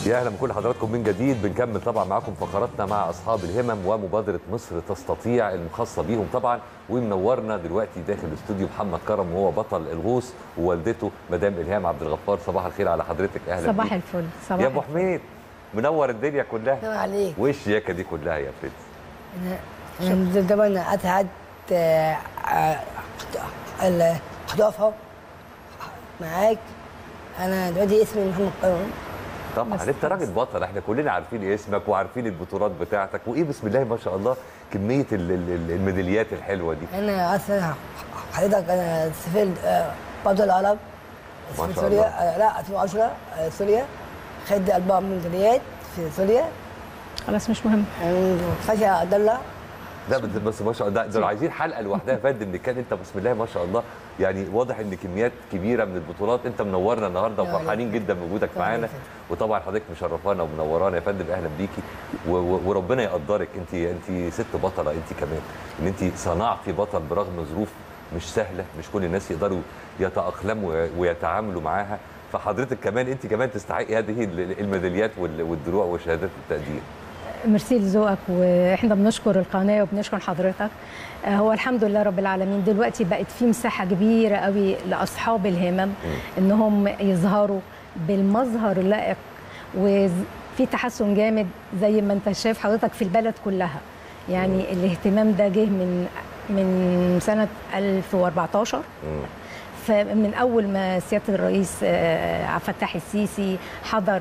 يا اهلا بكل حضراتكم من جديد بنكمل طبعا معاكم فقراتنا مع اصحاب الهمم ومبادره مصر تستطيع المخصصه بيهم طبعا ومنورنا دلوقتي داخل الاستوديو محمد كرم وهو بطل الغوص ووالدته مدام الهام عبد الغفار صباح الخير على حضرتك اهلا صباح بيك. الفل صباح يا ابو الفل. حميد منور الدنيا كلها السلام عليك وايه الشياكه دي كلها يا برنس انا أنا طبعا اسعد آه، آه، الخطافه معاك انا دلوقتي اسمي محمد قرن طبعا بس انت راجل بطل احنا كلنا عارفين اسمك وعارفين البطولات بتاعتك وايه بسم الله ما شاء الله كميه ال- ال- ال- الميداليات الحلوه دي انا اصلا حضرتك انا سافرت آه، بطل العرب ما في شاء سوريا الله. آه، لا 2010 آه، سوريا خدت اربع ميداليات في سوريا خلاص مش مهم فشل عبد الله ده بس- بس ما شاء الله ده- ده لو عايزين حلقه لوحدها يا فندم ان كان انت بسم الله ما شاء الله يعني واضح ان كميات كبيره من البطولات انت منورنا النهارده يا وفرحانين جدا بوجودك يا معانا رب. وطبعا حضرتك مشرفانا ومنورانا يا فندم اهلا بيكي و- و- وربنا يقدرك انت انت ست بطله انت كمان ان انت صنعتي بطل برغم ظروف مش سهله مش كل الناس يقدروا يتاقلموا ويتعاملوا معاها فحضرتك كمان انت كمان تستحقي هذه ال- الميداليات وال- والدروع وشهادات التقدير ميرسي لذوقك واحنا بنشكر القناه وبنشكر حضرتك آه، هو الحمد لله رب العالمين دلوقتي بقت في مساحه كبيره قوي لاصحاب الهمم انهم يظهروا بالمظهر اللائق وفي تحسن جامد زي ما انت شايف حضرتك في البلد كلها يعني الاهتمام ده جه من من سنه 1014 فمن اول ما سياده الرئيس آه، عبد الفتاح السيسي حضر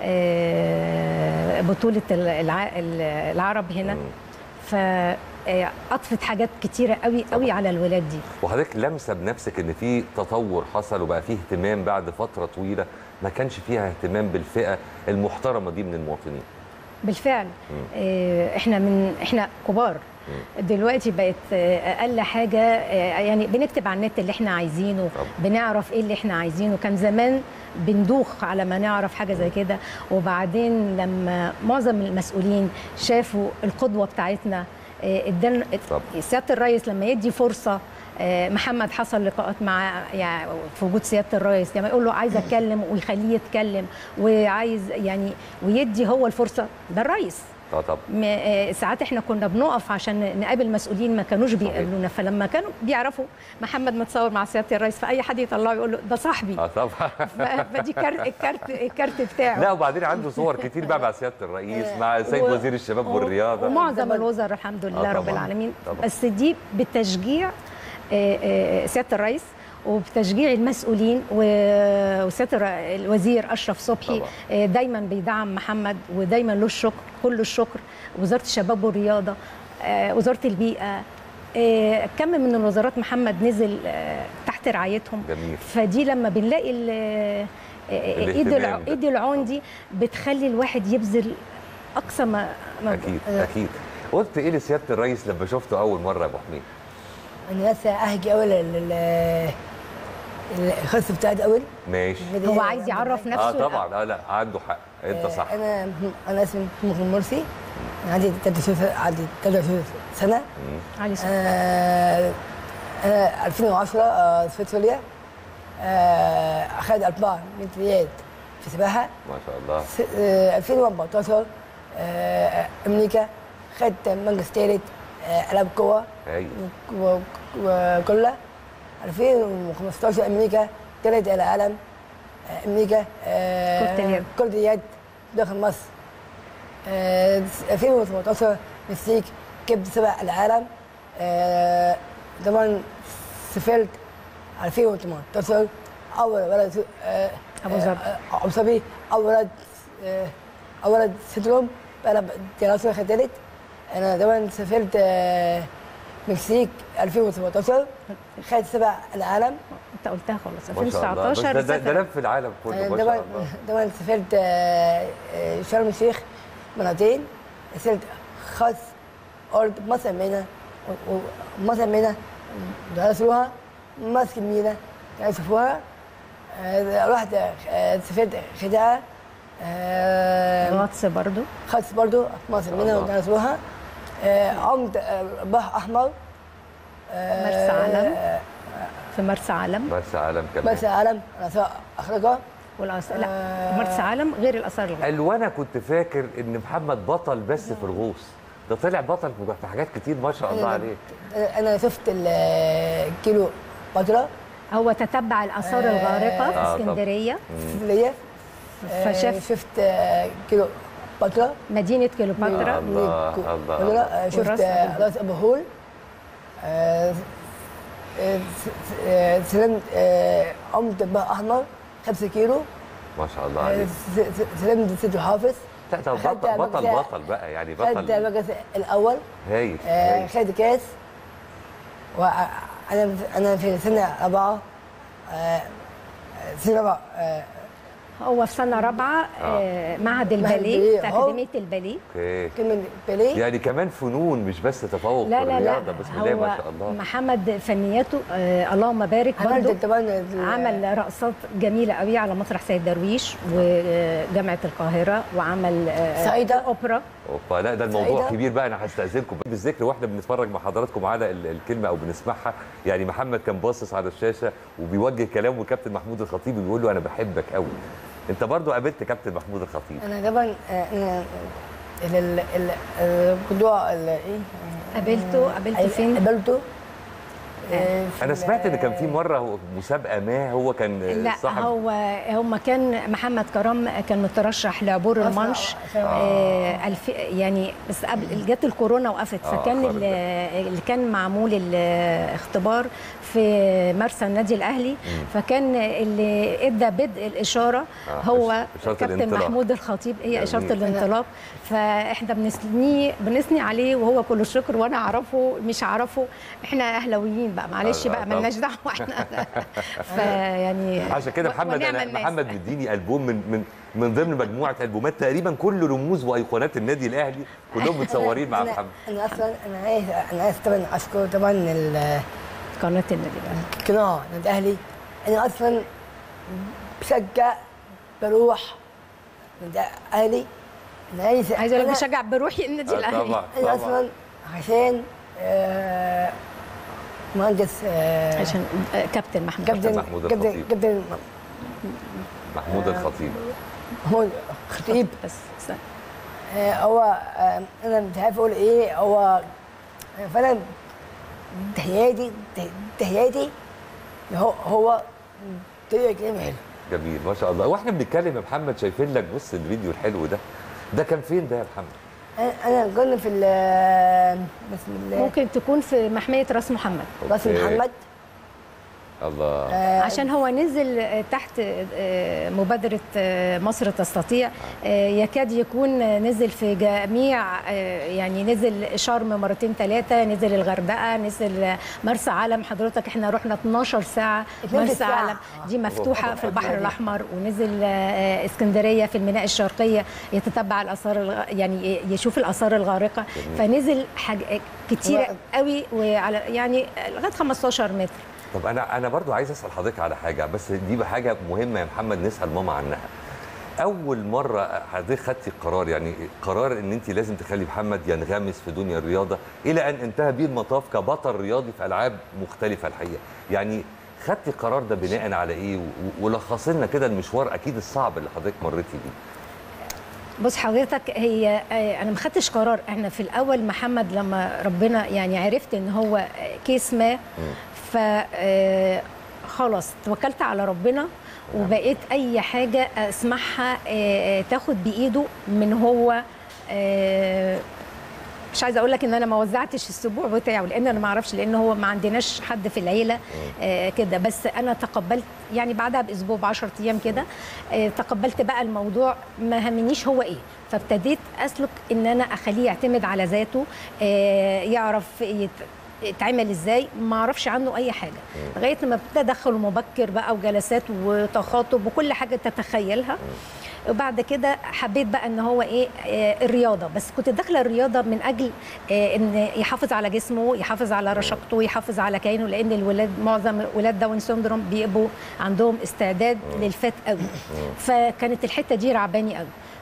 آه، بطوله الع- العرب هنا ف آه، اضفت حاجات كتيره قوي قوي على الولاد دي وحضرتك لامسه بنفسك ان في تطور حصل وبقى فيه اهتمام بعد فتره طويله ما كانش فيها اهتمام بالفئه المحترمه دي من المواطنين بالفعل آه، احنا من احنا كبار دلوقتي بقت آه، اقل حاجه آه، يعني بنكتب على النت اللي احنا عايزينه طبعا. بنعرف ايه اللي احنا عايزينه كان زمان بندوخ على ما نعرف حاجه زي كده وبعدين لما معظم المسؤولين شافوا القدوه بتاعتنا آه، ادانا طبعا. سياده الرئيس لما يدي فرصه آه، محمد حصل لقاءات مع يعني في وجود سياده الرئيس لما يقول له عايز اتكلم ويخليه يتكلم وعايز يعني ويدي هو الفرصه ده الرئيس اه طبعا م- آه، ساعات احنا كنا بنقف عشان نقابل مسؤولين ما كانوش بيقابلونا فلما كانوا بيعرفوا محمد متصور مع سياده الرئيس فاي حد يطلعه يقول له ده صاحبي اه طبعا ف- فدي كارت الكارت الكارت بتاعه لا وبعدين عنده صور كتير بقى مع سياده الرئيس مع سيد و- وزير الشباب و- والرياضه ومعظم طبعاً. الوزراء الحمد لله آه رب طبعاً. العالمين طبعاً. بس دي بتشجيع آه، آه، سياده الرئيس وبتشجيع المسؤولين و- وسياده الر- الوزير اشرف صبحي طبعاً. آه، دايما بيدعم محمد ودايما له الشكر كل الشكر وزاره الشباب والرياضه آه، وزاره البيئه آه، كم من الوزارات محمد نزل آه، تحت رعايتهم جميل فدي لما بنلاقي ال- آه، آه، ايد الاهتمام الع- ده. ايد العون دي بتخلي الواحد يبذل اقصى ما ما اكيد اكيد قلت ايه لسياده الرئيس لما شفته اول مره يا ابو حميد انا لسه احكي اول الخصم بتاعتي اول ماشي هو عايز يعرف نفسه اه طبعا اه لا عنده حق انت صح انا انا اسمي محمد مرسي أنا عندي 23 عندي 23 سنه علي صح. آه، انا 2010 آه، سافرت سوريا آه، اخذت اربع ميداليات في سباحه ما شاء الله س- آه، 2014 آه، امريكا خدت مركز ثالث آه، العاب قوه هايل و- وكلها 2015 امريكا ثالث العالم آه، امريكا آه، كرة اليد. كرة اليد داخل مصر آه، 2018 مكسيك كسبت سبع العالم آه، طبعا سافرت 2018 اول ولد آه، أبو ظبي. آه، ابو ظبي اول ولد آه، اول ولد سندروم انا دراسه ثالث انا طبعا سافرت آه، مكسيك 2017 خدت سبع العالم انت قلتها خلاص ما شاء الله بس 2019 ده, ده, ده سافر. لف العالم كله أنا ما طبعا شاء الله طبعا سافرت آه، آه، شرم الشيخ مرتين سافرت خاص أرض مصر مينا ومصر مينا درسوها مصر مينا كانوا يشوفوها آه، رحت آه، سافرت خداع آه، الواتس برضو خاص برضو في مصر مينا الله. ودرسوها آه، عمت آه، بحر أحمر آه، مرسى علم. في مرسى علم مرسى علم كمان مرسى علم أنا سواء أخرجها والأس... لا آه. مرسى علم غير الاثار الغريقه قال وانا كنت فاكر ان محمد بطل بس في الغوص ده طلع بطل في حاجات كتير ما شاء الله عليه انا شفت الكيلو بطرة هو تتبع الاثار آه. الغارقه في آه، طب. اسكندريه ليا فشاف شفت آه، كيلو بطرة مدينه كليوباترا الله، كو- الله، بطرة. الله. آه، شفت والراس آه، أبو راس ابو هول آه، آه، س- آه، سلمت آه، عمد بقى احمر 5 كيلو ما شاء الله آه، عليه س- س- سلمت ست حافظ لا ده أخدت بطل بطل مجزاء. بطل بقى يعني خدت بطل المركز الاول هايل آه، هايل خدت كاس وانا انا في سنه رابعه آه، سنه رابعه آه، هو في سنه رابعه آه، معهد الباليه الباليه، في أهو. اكاديميه الباليه اوكي كلمه بيليه يعني كمان فنون مش بس تفوق لا في لا لا الرياضه بسم الله هو ما شاء الله محمد فنياته آه اللهم بارك برضه عملت طبعا ال- عمل رقصات جميله قوي على مسرح سيد درويش وجامعه القاهره وعمل آه، سعيدة. اوبرا اوبا لا ده الموضوع سعيدة. كبير بقى انا هستاذنكم بالذكر واحنا بنتفرج مع حضراتكم على ال- الكلمه او بنسمعها يعني محمد كان باصص على الشاشه وبيوجه كلامه لكابتن محمود الخطيب وبيقول له انا بحبك قوي انت برضو قابلت كابتن محمود الخطيب انا طبعا آه، انا ال- ال- ال- الموضوع ال- ايه قابلته قابلته فين؟ قابلته آه، في انا ال- سمعت ان كان في مره هو- مسابقه ما هو كان لا صاحب هو هم كان محمد كرم كان مترشح لعبور أسرع- المانش أسرع. آه الف يعني بس قبل جت الكورونا وقفت آه، فكان خرج. ال- اللي كان معمول الاختبار في مرسى النادي الاهلي فكان اللي ادى بدء الاشاره آه، هو إشارة كابتن الانطلاق. محمود الخطيب هي جميل. اشاره الانطلاق فاحنا بنثنيه بنثني عليه وهو كل الشكر وانا اعرفه مش اعرفه احنا اهلاويين بقى معلش آه، بقى طبعا. ملناش دعوه احنا فيعني عشان كده و- محمد ونعم انا الناس. محمد مديني البوم من من من ضمن مجموعه البومات تقريبا كل رموز وايقونات النادي الاهلي كلهم متصورين مع أنا- محمد انا اصلا انا عايز انا عايز طبعا اشكر طبعا ال- قناه النادي الاهلي القناع النادي الاهلي انا اصلا بشجع بروح النادي الاهلي انا عايز عايزه اقول لك أنا- بشجع بروحي النادي آه، الاهلي طبعا انا طبعا اصلا عشان آه، مهندس آه، عشان آه، كابتن محمود كابتن محمود كابتن الخطيب. كابتن محمود الخطيب محمود خطيب بس بس- آه، هو آه، انا مش عارف اقول ايه هو فانا تهياتي تهياتي هو هو طريقه كلامه حلو جميل ما شاء الله واحنا بنتكلم يا محمد شايفين لك بص الفيديو الحلو ده ده كان فين ده يا محمد أنا- انا كنا في ال- بسم الله ممكن تكون في محميه راس محمد راس أوكي. محمد الله آه، عشان هو نزل آه، تحت آه، مبادرة آه، مصر تستطيع آه، يكاد يكون نزل في جميع آه، يعني نزل شرم مرتين ثلاثة نزل الغردقة نزل مرسى علم حضرتك احنا رحنا 12 ساعة 12 مرسى ساعة. علم دي مفتوحة طبعاً. في البحر الأحمر ونزل آه، اسكندرية في الميناء الشرقية يتتبع الآثار الغ- يعني يشوف الآثار الغارقة فنزل حاجة كتيرة هو- قوي وعلى يعني لغاية 15 متر طب انا انا برضو عايز اسال حضرتك على حاجه بس دي بقى حاجه مهمه يا محمد نسال ماما عنها اول مره حضرتك خدتي القرار يعني قرار ان انت لازم تخلي محمد ينغمس في دنيا الرياضه الى ان انتهى بيه المطاف كبطل رياضي في العاب مختلفه الحقيقه يعني خدتي القرار ده بناء على ايه و- ولخص لنا كده المشوار اكيد الصعب اللي حضرتك مريتي بيه بص حضرتك هي آه، انا ما خدتش قرار احنا في الاول محمد لما ربنا يعني عرفت ان هو آه، كيس ما ف آه، خلاص توكلت على ربنا وبقيت اي حاجه اسمعها آه، آه، تاخد بايده من هو آه، مش عايزه اقول لك ان انا ما وزعتش السبوع بتاعه لان انا ما اعرفش لان هو ما عندناش حد في العيله آه كده بس انا تقبلت يعني بعدها باسبوع ب 10 ايام كده آه تقبلت بقى الموضوع ما همنيش هو ايه فابتديت اسلك ان انا اخليه يعتمد على ذاته آه يعرف يت يتعمل ازاي ما اعرفش عنه اي حاجه لغايه لما تدخل مبكر بقى وجلسات وتخاطب وكل حاجه تتخيلها وبعد كده حبيت بقى ان هو ايه آه الرياضه بس كنت داخله الرياضه من اجل آه ان يحافظ على جسمه يحافظ على رشاقته يحافظ على كيانه لان الولاد معظم ولاد داون سيندروم بيبقوا عندهم استعداد للفات قوي فكانت الحته دي رعباني قوي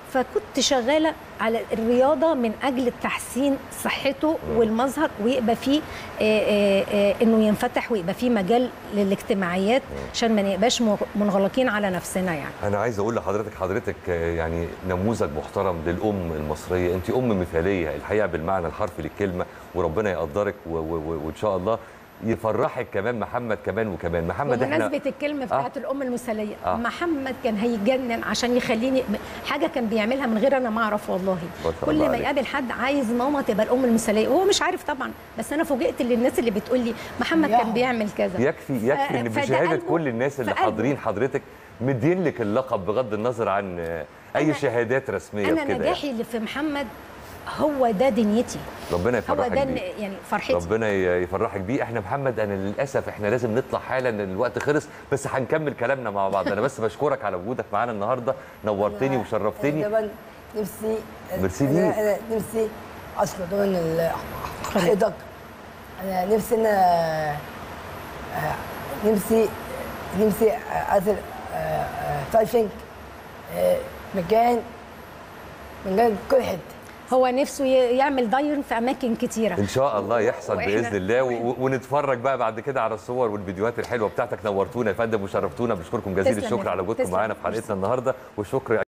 فكنت شغاله على الرياضه من اجل تحسين صحته والمظهر ويبقى فيه آه، آه، آه، انه ينفتح ويبقى فيه مجال للاجتماعيات عشان ما نبقاش مغ- منغلقين على نفسنا يعني انا عايز اقول لحضرتك حضرتك آه، يعني نموذج محترم للام المصريه انت ام مثاليه الحقيقه بالمعنى الحرفي للكلمه وربنا يقدرك و- و- و- وان شاء الله يفرحك كمان محمد كمان وكمان محمد احنا بمناسبه الكلمه بتاعت الام المثاليه آه. محمد كان هيجنن عشان يخليني حاجه كان بيعملها من غير انا ما اعرف والله ما شاء كل الله ما عليك. يقابل حد عايز ماما تبقى الام المثاليه وهو مش عارف طبعا بس انا فوجئت اللي الناس اللي بتقول لي محمد كان يا. بيعمل كذا يكفي يكفي ان فده بشهاده قلبه- كل الناس اللي في قلبه. حاضرين حضرتك مدين لك اللقب بغض النظر عن آه، اي أنا- شهادات رسميه انا بكده نجاحي اللي في محمد هو ده دنيتي ربنا هو يفرحك ده بيه. ن- يعني فرحتي ربنا ي- يفرحك بيه احنا محمد انا للاسف احنا لازم نطلع حالا لان الوقت خلص بس هنكمل كلامنا مع بعض انا بس بشكرك على وجودك معانا النهارده نورتني أنا وشرفتني طبعا نفسي ميرسي أنا- ليك. انا نفسي اشكر طبعا ال- حضرتك انا نفسي انا آه، نفسي نفسي اعزل تايفنج مكان مكان كل حته هو نفسه ي- يعمل دايرن في اماكن كتيره ان شاء الله يحصل وإحنا- باذن الله و- و- ونتفرج بقى بعد كده على الصور والفيديوهات الحلوه بتاعتك نورتونا يا فندم وشرفتونا بشكركم جزيل تسلم يا الشكر على فندم. وجودكم تسلم. معانا في حلقتنا النهارده والشكر